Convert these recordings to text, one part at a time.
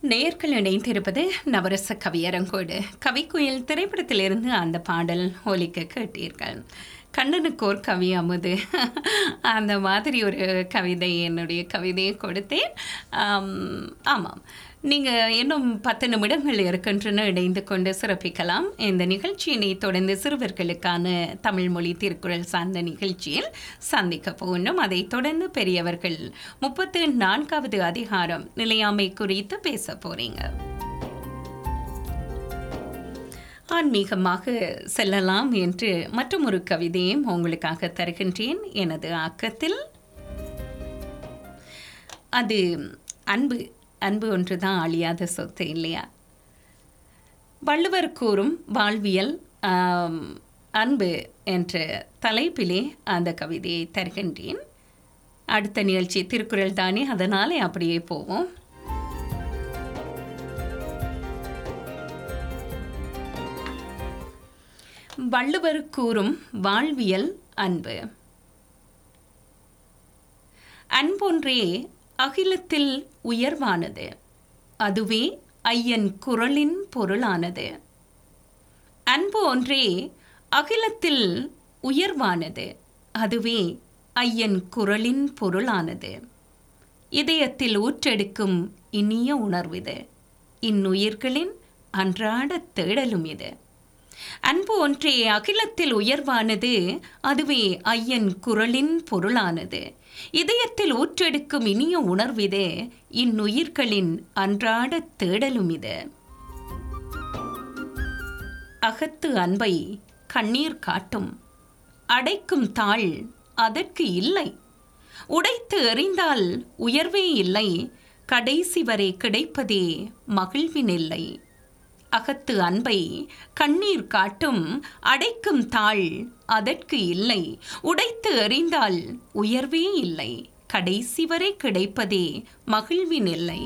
நேர்கள் இணைந்திருப்பது நவரச கவியரங்கோடு கவிக்குயில் திரைப்படத்திலிருந்து அந்த பாடல் ஒலிக்க கேட்டீர்கள் கண்ணனுக்கோர் கவி அமுது அந்த மாதிரி ஒரு கவிதை என்னுடைய கவிதையை கொடுத்தேன் ஆம், ஆமாம் நீங்கள் இன்னும் பத்து நிமிடங்கள் இருக்கின்றன இணைந்து கொண்டு சிறப்பிக்கலாம் இந்த நிகழ்ச்சியினை தொடர்ந்து சிறுவர்களுக்கான தமிழ் மொழி திருக்குறள் சார்ந்த நிகழ்ச்சியில் சந்திக்க போகணும் அதைத் தொடர்ந்து பெரியவர்கள் முப்பத்து நான்காவது அதிகாரம் நிலையாமை குறித்து பேச போறீங்க ஆன்மீகமாக செல்லலாம் என்று மற்றும் ஒரு கவிதையும் உங்களுக்காக தருகின்றேன் எனது ஆக்கத்தில் அது அன்பு அன்பு ஒன்று தான் அழியாத சொத்து இல்லையா வள்ளுவர் கூறும் வாழ்வியல் ஆம், அன்பு என்ற தலைப்பிலே அந்த கவிதையை தருகின்றேன் அடுத்த நிகழ்ச்சி திருக்குறள் தானே அதனாலே அப்படியே போவோம் வள்ளுவர் கூறும் வாழ்வியல் அன்பு அன்பொன்றே அகிலத்தில் உயர்வானது அதுவே ஐயன் குரலின் பொருளானது அன்பு ஒன்றே அகிலத்தில் உயர்வானது அதுவே ஐயன் குரலின் பொருளானது இதயத்தில் ஊற்றெடுக்கும் இனிய உணர்விது இன்னுயிர்களின் அன்றாட தேடலும் இது அன்பு ஒன்றே அகிலத்தில் உயர்வானது அதுவே ஐயன் குரலின் பொருளானது இதயத்தில் ஊற்றெடுக்கும் இனிய உணர்விது இன்னுயிர்களின் அன்றாட தேடலும் இது அகத்து அன்பை கண்ணீர் காட்டும் அடைக்கும் தாள் அதற்கு இல்லை உடைத்து எறிந்தால் உயர்வே இல்லை கடைசி வரை கிடைப்பதே மகிழ்வின் இல்லை அகத்து அன்பை கண்ணீர் காட்டும் அடைக்கும் தாள் அதற்கு இல்லை உடைத்து எறிந்தால் உயர்வே இல்லை கடைசி வரை கிடைப்பதே மகிழ்வின் இல்லை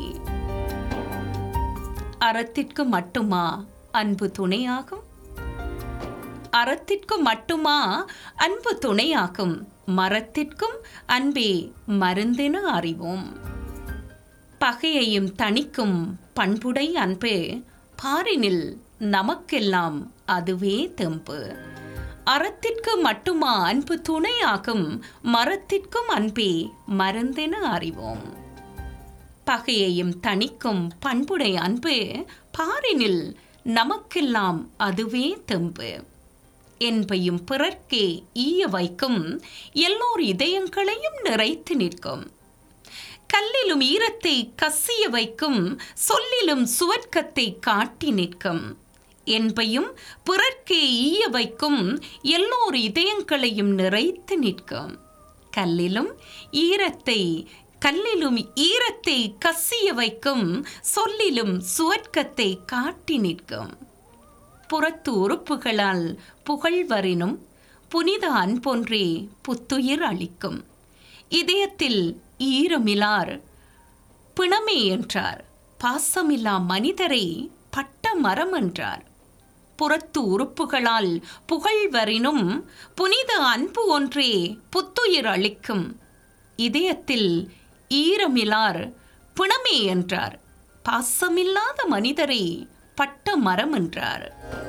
அறத்திற்கு மட்டுமா அன்பு துணையாகும் அறத்திற்கு மட்டுமா அன்பு துணையாகும் மரத்திற்கும் அன்பே மருந்தென அறிவோம் பகையையும் தணிக்கும் பண்புடை அன்பு பாரினில் நமக்கெல்லாம் அதுவே தெம்பு அறத்திற்கு மட்டுமா அன்பு துணையாகும் மரத்திற்கும் அன்பே மருந்தென அறிவோம் பகையையும் தணிக்கும் பண்புடை அன்பு பாரினில் நமக்கெல்லாம் அதுவே தெம்பு என்பையும் பிறர்க்கே ஈய வைக்கும் எல்லோர் இதயங்களையும் நிறைத்து நிற்கும் கல்லிலும் ஈரத்தை கசிய வைக்கும் சொல்லிலும் சுவர்க்கத்தை காட்டி நிற்கும் என்பையும் பிறர்க்கே ஈய வைக்கும் எல்லோர் இதயங்களையும் நிறைத்து நிற்கும் கல்லிலும் ஈரத்தை கல்லிலும் ஈரத்தை கசிய வைக்கும் சொல்லிலும் சுவர்க்கத்தை காட்டி நிற்கும் புறத்து உறுப்புகளால் புகழ் வரினும் புனித அன்பொன்றே புத்துயிர் அளிக்கும் இதயத்தில் ஈரமிலார் பிணமே என்றார் பாசமில்லா மனிதரை பட்ட மரம் என்றார் புறத்து உறுப்புகளால் புகழ் வரினும் புனித அன்பு ஒன்றே புத்துயிர் அளிக்கும் இதயத்தில் ஈரமிலார் பிணமே என்றார் பாசமில்லாத மனிதரை பட்ட மரம் என்றார்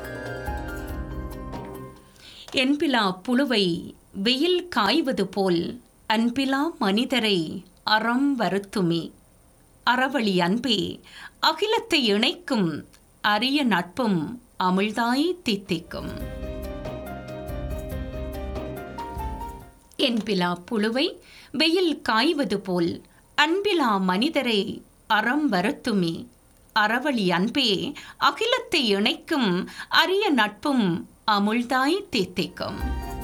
என்பிலா புழுவை வெயில் காய்வது போல் அன்பிலா மனிதரை அறம் வருத்துமே அறவழி அன்பே அகிலத்தை இணைக்கும் அரிய நட்பும் அமிழ்தாய் தித்திக்கும் என்பிலா புழுவை வெயில் காய்வது போல் அன்பிலா மனிதரை அறம் வருத்துமே அறவழி அன்பே அகிலத்தை இணைக்கும் அரிய நட்பும் அமுழ்தாய் தித்திக்கும்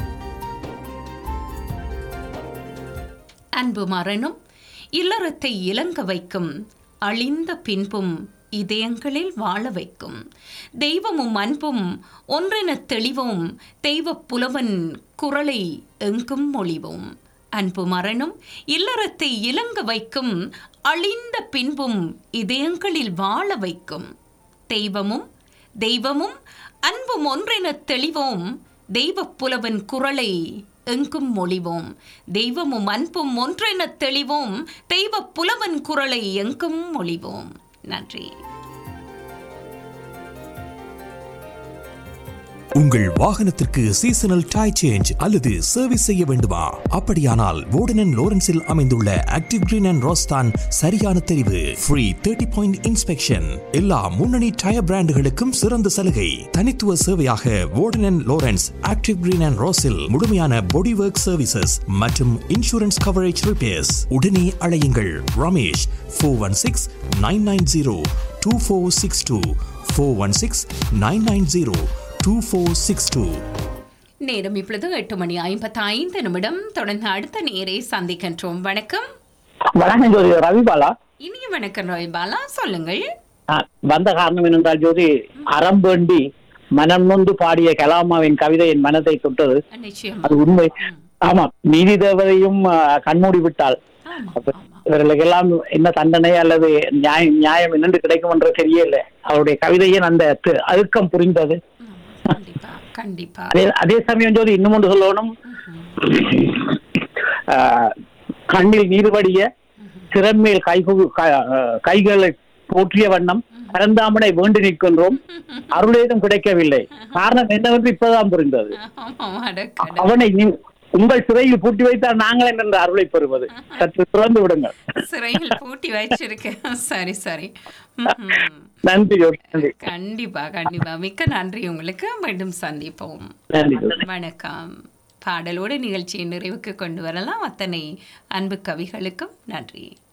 அன்பு மரணம் இல்லறத்தை இலங்க வைக்கும் அழிந்த பின்பும் இதயங்களில் வாழ வைக்கும் தெய்வமும் அன்பும் ஒன்றெனத் தெளிவோம் தெய்வப் புலவன் குரலை எங்கும் மொழிவோம் அன்பு மரணம் இல்லறத்தை இலங்க வைக்கும் அழிந்த பின்பும் இதயங்களில் வாழ வைக்கும் தெய்வமும் தெய்வமும் அன்பும் ஒன்றெனத் தெளிவோம் தெய்வப் புலவன் குரலை எங்கும் மொழிவோம் தெய்வமும் அன்பும் ஒன்றெனத் தெளிவோம் தெய்வப் புலவன் குரலை எங்கும் மொழிவோம் நன்றி உங்கள் வாகனத்திற்கு சீசனல் டை சேஞ்ச் அல்லது சர்வீஸ் செய்ய வேண்டுமா அப்படியானால் வோர்டன் லோரன்ஸில் அமைந்துள்ள ஆக்டிவ் கிரீன் அண்ட் ரோஸ்தான் சரியான தெரிவு ஃப்ரீ தேர்ட்டி பாயிண்ட் இன்ஸ்பெக்ஷன் எல்லா முன்னணி டயர் பிராண்டுகளுக்கும் சிறந்த சலுகை தனித்துவ சேவையாக Warden Lawrence active green and ரோஸில் முழுமையான பாடி ஒர்க் சர்வீசஸ் மற்றும் இன்சூரன்ஸ் கவரேஜ் ரிப்பேர்ஸ் உடனே அழையுங்கள் Ramesh four one six nine nine zero two four six two four one six nine nine zero two four six two நேரம் இப்பொழுது எட்டு மணி ஐம்பத்தி ஐந்து நிமிடம் தொடர்ந்து அடுத்த நேரை சந்திக்கின்றோம் வணக்கம் வணக்கம் ஜோதி ரவிபாலா இனிய வணக்கம் ரோய் பாலா சொல்லுங்கள் ஆ, வந்த காரணம் என்னென்றால் ஜோதி அறம் வேண்டி மனம் நொந்து பாடிய கலாமாவின் கவிதை என் மனதை தொட்டது நிச்சயம் அது உண்மை ஆமா நீதி தேவதையும் ஆ, கண்மூடி விட்டாள் ஆமா, அப்ப ஆமா. இவர்களுக்கெல்லாம் என்ன தண்டனை அல்லது நியாயம் நியாயம் என்னென்று கிடைக்கும் என்ற தெரியல அவருடைய கவிதையின் அந்த தி- அழுக்கம் புரிந்தது ஆமா, கண்டிப்பா கண்டிப்பா அதே அதே சமயம் ஜோதி இன்னும் ஒன்று சொல்லணும் ஆ, கண்ணில் நீர் வடிய சிறமேல் கைகு க- ஆ, கைகளை போற்றிய வண்ணம் பரந்தாமனை வேண்டி நிற்கின்றோம் அருளேதும் கிடைக்கவில்லை காரணம் என்னவென்று இப்பதான் புரிந்தது ஆமா, அட கடவுளே. அவனை நீ உங்கள் சிறையில் பூட்டி வைத்தால் நாங்கள் என்ற அருளை பெறுவது சற்று திறந்து விடுங்கள் சிறையில் பூட்டி வச்சிருக்கேன் சரி சரி ம்ஹும். நன்றி ஜோதி நன்றி கண்டிப்பா கண்டிப்பா மிக்க நன்றி உங்களுக்கு மீண்டும் சந்திப்போம் நன்றி ஜோதி வணக்கம் பாடலோடு நிகழ்ச்சியை நிறைவுக்கு கொண்டு வரலாம் அத்தனை அன்பு கவிகளுக்கும் நன்றி